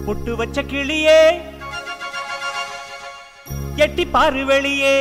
பொட்டு வச்ச கிளியே எட்டி பாரு வெளியே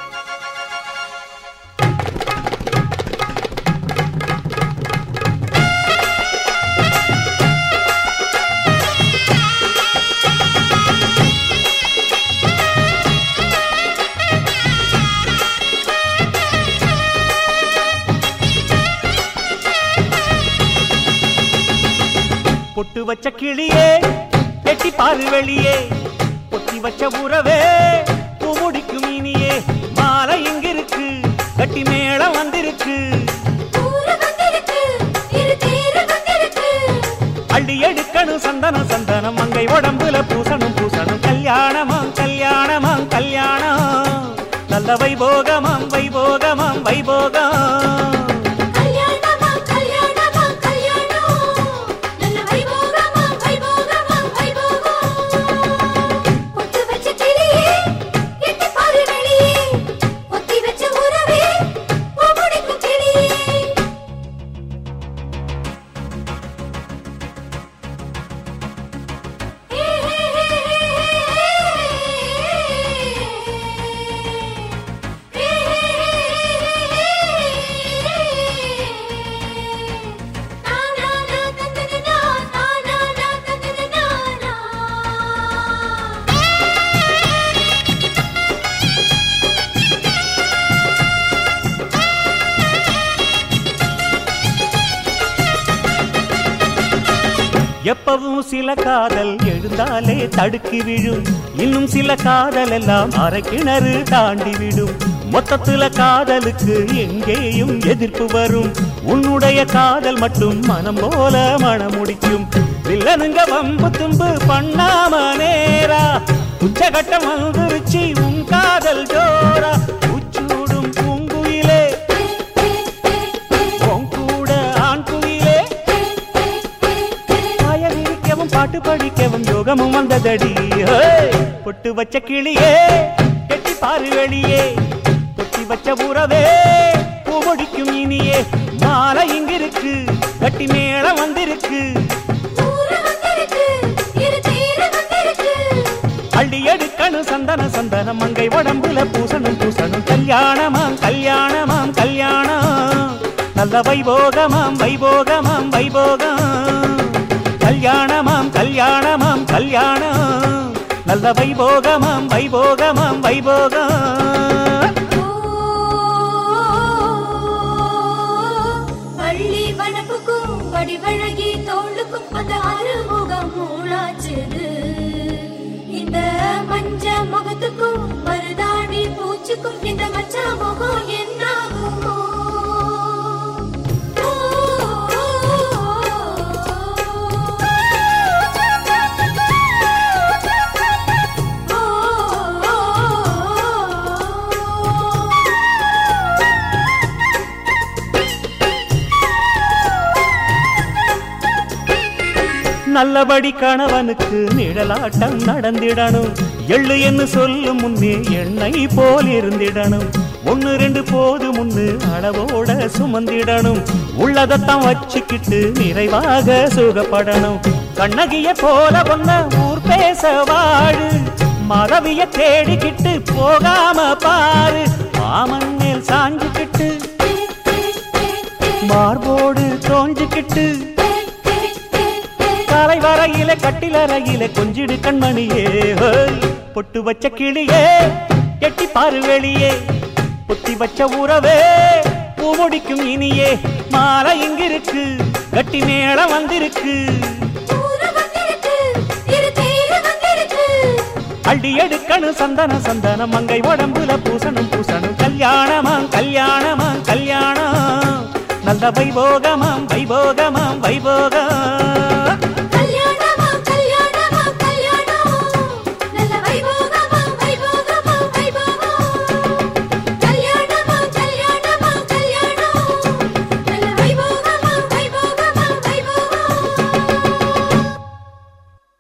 பொட்டு வச்ச கிளியே எட்டி பாரு வெளியே பொத்தி வச்ச உறவே பூமுடிக்கும் இனியே மாலை இங்கிருக்கு கட்டி மேளம் வந்திருக்கு ஊரு வந்திருக்கு இரு தேரு வந்திருக்கு அள்ளி எடுக்கணும் சந்தனம் சந்தனம் மங்கை உடம்புல பூசணும் பூசணும் கல்யாணமாம் கல்யாணமாம் கல்யாணம் நல்ல வைபோகமாம் வைபோகமாம் வைபோகம் கல்யாணமா கல்யாணமா கல்யாணம் நல்ல வைபோகமா வைபோகமா வைபோகம் பொட்டு வச்ச கிளியே எட்டி பாரு வெளியே ஒத்தி வச்ச உறவே பூமுடிக்கும் கிளியே எப்பவும் சில காதல் எழுந்தாலே தடுக்கி விழும் இன்னும் சில காதல் எல்லாம் அரை கிணறு தாண்டி விடும் மொத்தத்துல காதலுக்கு எங்கேயும் எதிர்ப்பு வரும் உன்னுடைய காதல் மட்டும் மனம் போல மனமுடிக்கும் வில்லனுங்க வம்பு தும்பு பண்ணாம நேரா உச்சகட்டம் வந்துருச்சு உன் காதல் ஜோரா உச்சூடும் பூங்குயிலே உன் கூட ஆண் குயிலே காயவிரிக்கவும் பாட்டு படிக்கவும் யோகமும் வந்ததடி ஹேய்! பொட்டு வச்ச கிளியே கெட்டி பாரு வெளியே பொட்டி வச்ச உறவே பூவடிக்கும் இனியே மாலை இங்கிருக்கு கட்டி மேளம் வந்திருக்கு ஊரு வந்திருக்கு இரு தேரு வந்திருக்கு அள்ளி எடுக்கணும் சந்தன சந்தனம் மங்கை உடம்புல பூசணும் பூசணும் கல்யாணமாம் கல்யாணமாம் கல்யாணம் நல்ல வைபோகமாம் வைபோகமாம் வைபோகம் கல்யாணமாம் கல்யாணமாம் கல்யாணம் நல்ல வைபோகமாம் வைபோகமாம் வைபோகம் வள்ளி வனப்புக்கும் வடிவழகி தோளுக்கும் அந்த அறுமுகம் மூளாச்சுது இந்த மஞ்ச முகத்துக்கும் மருதாணி பூச்சுக்கும் இந்த மச்ச முகம் என்னாகுமோ நல்லபடி கணவனுக்கு நிழலாட்டம் நடந்திடணும் எள்ளு என்று சொல்லும் முன்னே எண்ணெய் போல் இருந்திடணும் ஒன்னு ரெண்டு போது முன்னு அளவோட சுமந்திடணும் உள்ளதத்தான் வச்சுக்கிட்டு நிறைவாக சுகப்படணும் கண்ணகிய போல பொன்ன ஊர் பேச வாழு மறவிய தேடிக்கிட்டு போகாம பாரு மாமன் மேல் சாஞ்சுக்கிட்டு மார்போடு தோஞ்சுக்கிட்டு காலை வரையில கட்டிலறையில கொஞ்சிடு கண்மணியே ஹோய். பொட்டு வச்ச கிளியே எட்டி பாரு வெளியே பொத்தி வச்ச உறவே பூமுடிக்கும் இனியே மாலை இங்கிருக்கு கட்டி மேளம் வந்திருக்கு ஊரு வந்திருக்கு இரு தேரு வந்திருக்கு அள்ளி எடுக்கணும் சந்தன சந்தனம் மங்கை உடம்புல பூசணும் பூசணும் கல்யாணமாம் கல்யாணமாம் கல்யாணம் நல்ல வைபோகமாம் வைபோகமாம் வைபோகம்